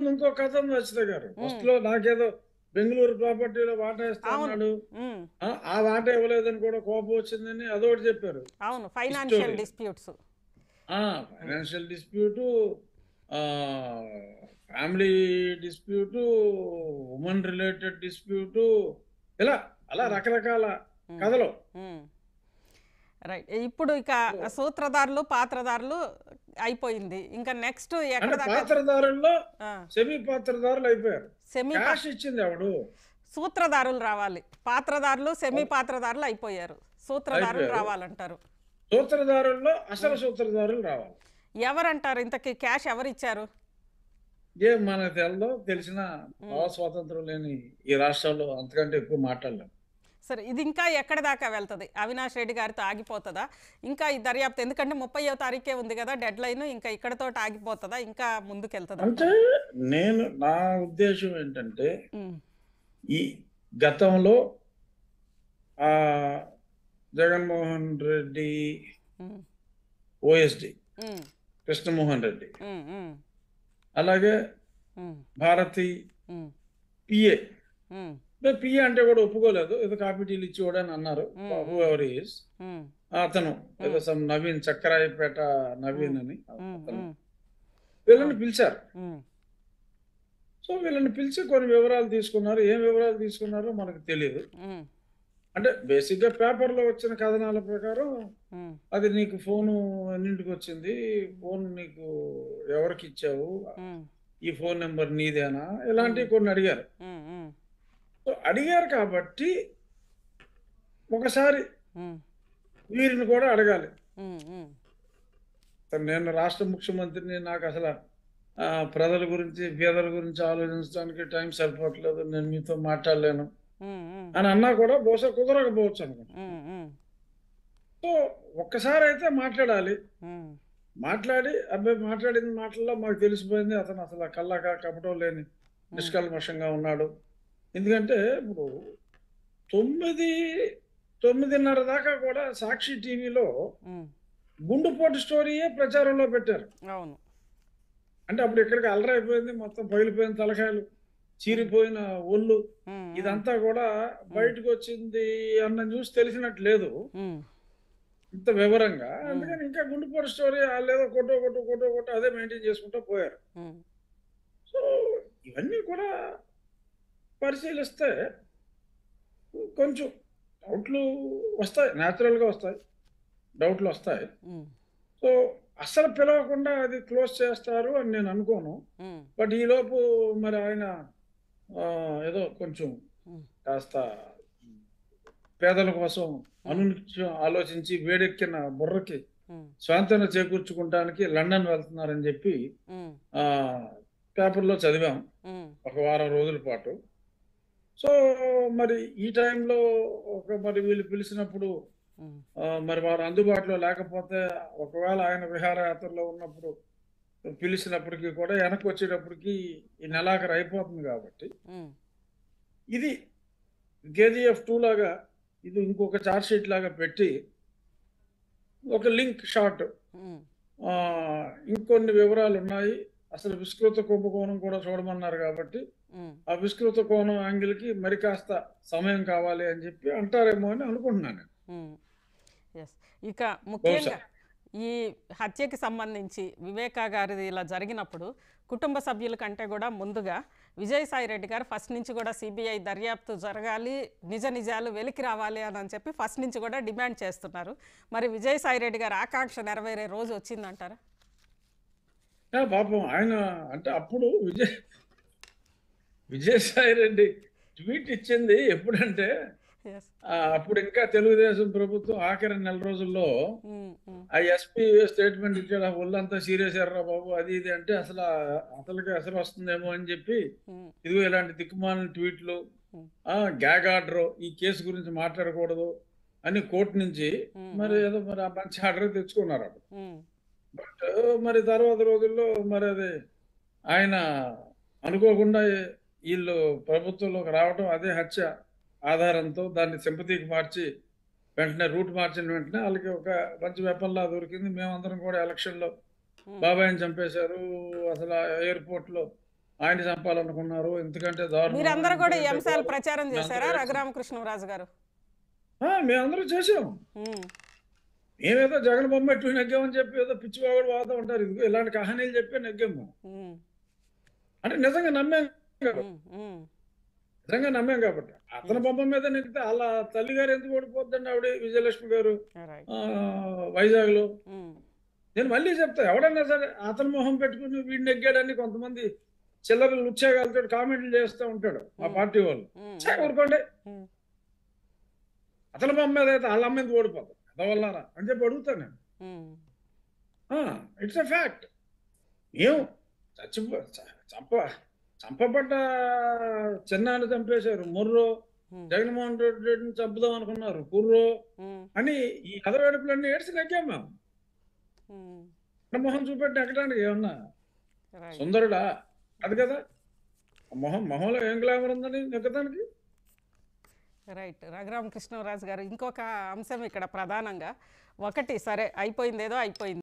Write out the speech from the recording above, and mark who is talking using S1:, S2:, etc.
S1: ఇంకో కథ ఉంది అచ్చిత గారు ఫస్ట్ లో నాకేదో బెంగళూరు ప్రాపర్టీలో వాటా ఇస్తా
S2: అవును.
S1: అన్నాడు
S2: ఉమ్,
S1: ఆ, ఆ వాటా ఇవ్వలేదని కూడా కోపం వచ్చిందని అదొకటి చెప్పారు
S2: అవును financial
S1: Story.
S2: Disputes
S1: financial dispute family dispute women related dispute ఇలా అలా రకరకాల కథలు
S2: రైట్ ఇప్పుడు ఇక సూత్రధారులు పాత్రధారులు అయిపోయింది ఇంకా నెక్స్ట్ ఎక్కడ
S1: అంటే
S2: దాకా
S1: పాత్రదారుల్లో సెమీ పాత్రదారులు అయిపోయారు
S2: సెమీ
S1: క్యాష్ ఇచ్చింది ఎవడు
S2: సూత్రధారులు రావాలి పాత్రధారులు సెమీ పాత్రధారులు అయిపోయారు సూత్రధారులు
S1: అయిపోయారు.
S2: రావాలంటారు
S1: సూత్రధారుల్లో అసలు సూత్రధారులు రావాలి
S2: ఎవరంటారు ఇంతకీ క్యాష్ ఎవరు ఇచ్చారు
S1: ఏం మనకు తెలదో తెలిసిన భావ స్వాతంత్రం లేని ఈ రాష్ట్రాల్లో అంతకంటే ఎక్కువ మాట్లాడలేం
S2: సరే ఇది ఇంకా ఎక్కడ దాకా వెళ్తుంది అవినాష్ రెడ్డి గారితో ఆగిపోతుందా ఇంకా ఈ దర్యాప్తు ఎందుకంటే ముప్పయో తారీఖే ఉంది కదా డెడ్ లైన్ ఇంకా ఇక్కడతో ఆగిపోతుందా ఇంకా ముందుకు వెళ్తుందా
S1: అంటే నేను నా ఉద్దేశం ఏంటంటే ఈ గతంలో ఆ జగన్మోహన్ రెడ్డి ఓఎస్డి కృష్ణమోహన్ రెడ్డి అలాగే భారతి పిఏ పిఏ అంటే కూడా ఒప్పుకోలేదు ఏదో కాపీటీలు ఇచ్చి కూడా అని అన్నారు
S2: Mm.
S1: ఎవర్ ఈస్ అతను ఏదో సమ్ నవీన్ చక్కరాయపేట నవీన్ అని అతను వీళ్ళని పిలిచారు సో వీళ్ళని పిలిచి కొన్ని వివరాలు తీసుకున్నారు ఏం వివరాలు తీసుకున్నారో మనకు తెలియదు అంటే బేసిక్ గా పేపర్ లో వచ్చిన కథనాల ప్రకారం అది నీకు ఫోను ఎన్నింటికి వచ్చింది ఫోన్ నీకు ఎవరికి ఇచ్చావు ఈ ఫోన్ నెంబర్ నీదేనా ఇలాంటివి కొన్ని అడిగారు సో అడిగారు కాబట్టి ఒకసారి వీరిని కూడా అడగాలి నేను రాష్ట్ర ముఖ్యమంత్రిని నాకు అసలు ఆ, ప్రజల గురించి పేదల గురించి ఆలోచించడానికి టైం సరిపోవట్లేదు నేను మీతో మాట్లాడలేను అని అన్నా కూడా బహుశా కుదరకపోవచ్చు అనుకుంటా సో ఒక్కసారి అయితే మాట్లాడాలి మాట్లాడి అబ్బాయి మాట్లాడిన మాటల్లో మాకు తెలిసిపోయింది అతను అసలు కల్లాక కపటం లేని నిష్కల్మషంగా ఉన్నాడు ఎందుకంటే ఇప్పుడు తొమ్మిది తొమ్మిదిన్నర దాకా కూడా సాక్షి టీవీలో గుండుపోటు స్టోరీయే ప్రచారంలో పెట్టారు
S2: అవును
S1: అంటే అప్పుడు ఇక్కడికి అలరైపోయింది మొత్తం పగిలిపోయిన తలకాయలు చీరిపోయిన ఒళ్ళు
S2: ఉమ్,
S1: ఇదంతా కూడా బయటకు వచ్చింది అన్న న్యూస్ తెలిసినట్టు లేదు
S2: ఉమ్,
S1: ఇంత వివరంగా అందుకని ఇంకా గుండుపోటు స్టోరీ లేదో కొట్టో కొట్టు కొట్టో కొట్టు అదే మెయింటైన్ చేసుకుంటూ పోయారు
S2: ఉమ్,
S1: సో ఇవన్నీ కూడా పరిశీలిస్తే కొంచెం డౌట్లు వస్తాయి న్యాచురల్గా వస్తాయి డౌట్లు వస్తాయి
S2: ఉమ్,
S1: సో అస్సలు పిలవకుండా అది క్లోజ్ చేస్తారు అని నేను అనుకోను
S2: ఉమ్,
S1: బట్ ఈలోపు మరి ఆయన ఆ, ఏదో కొంచెం
S2: ఉమ్,
S1: కాస్త పేదల కోసం అనునిత్యం ఆలోచించి వేడెక్కిన బుర్రకి
S2: ఉమ్,
S1: స్వాంతన చేకూర్చుకుంటానికి లండన్ వెళ్తున్నారని చెప్పి
S2: ఉమ్,
S1: ఆ, పేపర్లో చదివాం
S2: ఉమ్,
S1: ఒక వారం రోజుల పాటు సో మరి ఈ టైంలో ఒక మరి వీళ్ళు పిలిచినప్పుడు
S2: ఉమ్,
S1: ఆ, మరి వారు అందుబాటులో లేకపోతే ఒకవేళ ఆయన విహారయాత్రలో ఉన్నప్పుడు పిలిచినప్పటికీ కూడా వెనక్కి వచ్చేటప్పటికి ఈ నెలాఖరు అయిపోతుంది కాబట్టి
S2: ఉమ్,
S1: ఇది కేజీఎఫ్ టూ లాగా ఇది ఇంకొక చార్జ్ షీట్ లాగా పెట్టి ఒక లింక్ షాట్
S2: ఉమ్,
S1: ఆ, ఇంకొన్ని వివరాలు ఉన్నాయి అసలు విస్తృత కుంభకోణం కూడా చూడమన్నారు కాబట్టి
S2: ఉమ్.
S1: ఆ విస్తృత కోణం యాంగిల్కి మరి కాస్త సమయం కావాలి అని చెప్పి అంటారేమో అని అనుకుంటున్నాను నేను.
S2: ఎస్ ఇక ముఖ్యంగా ఈ హత్యకి సంబంధించి వివేకా గారిది ఇలా జరిగినప్పుడు కుటుంబ సభ్యుల కంటే కూడా ముందుగా విజయసాయి రెడ్డి గారు ఫస్ట్ నుంచి కూడా సిబిఐ దర్యాప్తు జరగాలి నిజ నిజాలు వెలికి రావాలి అని అని చెప్పి ఫస్ట్ నుంచి కూడా డిమాండ్ చేస్తున్నారు మరి విజయసాయి రెడ్డి గారు ఆకాంక్ష నెరవేరే రోజు వచ్చిందంటారా
S1: ఆ, పాపం ఆయన అంటే అప్పుడు విజయ్ విజయసాయి రెడ్డి ట్వీట్ ఇచ్చింది ఎప్పుడంటే
S2: ఎస్
S1: ఆ, అప్పుడు ఇంకా తెలుగుదేశం ప్రభుత్వం ఆఖరి నెల రోజుల్లో ఆ ఎస్పీ స్టేట్మెంట్ ఇచ్చాడు ఆ ఒళ్ళంతా సీరియస్ ఎర్రా బాబు అది ఇది అంటే అసలు ఆ- అసలుకి అసలు వస్తుందేమో అని చెప్పి ఇదిగో ఇలాంటి దిక్కుమాలిన ట్వీట్లు ఆ గ్యాగ్ ఆర్డర్ ఈ కేసు గురించి మాట్లాడకూడదు అని కోర్టు నుంచి మరి ఏదో మరి ఆ మంచి ఆర్డర్ తెచ్చుకున్నారు అప్పుడు బట్ మరి తర్వాత రోజుల్లో మరి అది ఆయన అనుకోకుండా వీళ్ళు ప్రభుత్వంలోకి రావడం అదే హత్య ఆధారంతో దాన్ని సింపతికి మార్చి వెంటనే రూట్ మార్చిన వెంటనే వాళ్ళకి ఒక మంచి వెపన్లా దొరికింది మేమందరం కూడా ఎలక్షన్లో బాబాయ్ని చంపేశారు అసలు ఎయిర్పోర్ట్లో ఆయన చంపాలనుకున్నారు ఎందుకంటే దారుణం
S2: మీరందరూ కూడా ఈ
S1: ఎందుకంటే
S2: అంశాలు
S1: గోడ-
S2: ప్రచారం చేశారా
S1: అందరూ
S2: రఘురామకృష్ణరాజు గారు
S1: ఆ, మేమందరం చేసాం
S2: ఉమ్,
S1: మేమేదో జగన్ బొమ్మ ఎట్టు నెగ్గామని చెప్పి ఏదో పిచ్చివాడు వాడుతూ ఉంటారు ఇదిగో ఇలాంటి కహానీలు చెప్పి నెగ్గాము
S2: ఉమ్,
S1: అంటే నిజంగా నమ్మాం కాబట్టి
S2: ఉమ్, ఉమ్,
S1: నిజంగా నమ్మాం కాబట్టి అతని బొమ్మ మీద నెగ్గితే అలా తల్లి గారు ఎందుకు ఓడిపోద్దండి ఆవిడ విజయలక్ష్మి గారు
S2: రైట్
S1: ఆ, వైజాగ్లో
S2: ఉమ్,
S1: నేను మళ్ళీ చెప్తా ఎవడన్నా సరే అతని మొహం పెట్టుకుని వీడు నెగ్గాడని కొంతమంది చిల్లర ఉత్సాహాలతో కామెంట్లు చేస్తూ ఉంటాడు మా పార్టీ వాళ్ళు
S2: ఉమ్,
S1: ఛే, ఊరుకోండి
S2: ఉమ్,
S1: అతని బొమ్మ మీద అయితే వాళ్ళ మీద ఓడిపోతాం ఎదవల్లారా అని చెప్పి అడుగుతాను నేను
S2: ఉమ్,
S1: ఇట్స్ ఎ ఫ్యాక్ట్ ఏం చచ్చిపో చ- చంప చంపబడ్డ చిన్నాన్ని చంపేశారు ముర్రో
S2: ఉమ్,
S1: జగన్మోహన్ రెడ్డిని చంపుదాం అనుకున్నారు కుర్రో
S2: ఉమ్,
S1: అని ఈ కథవేడుపులన్నీ ఏడ్చి నెగ్గాం మేము
S2: ఉమ్,
S1: నా మొహం చూపెట్టి ఎక్కడానికి ఏమన్నా
S2: రైట్
S1: సుందరుడా అది కదా ఆ మొహం మొహంలో ఏం గ్లామర్ ఉందని నెగ్గడానికి
S2: రైట్ రఘురామకృష్ణరాజు గారు ఇంకొక అంశం ఇక్కడ ప్రధానంగా ఒకటి సరే అయిపోయింది ఏదో అయిపోయింది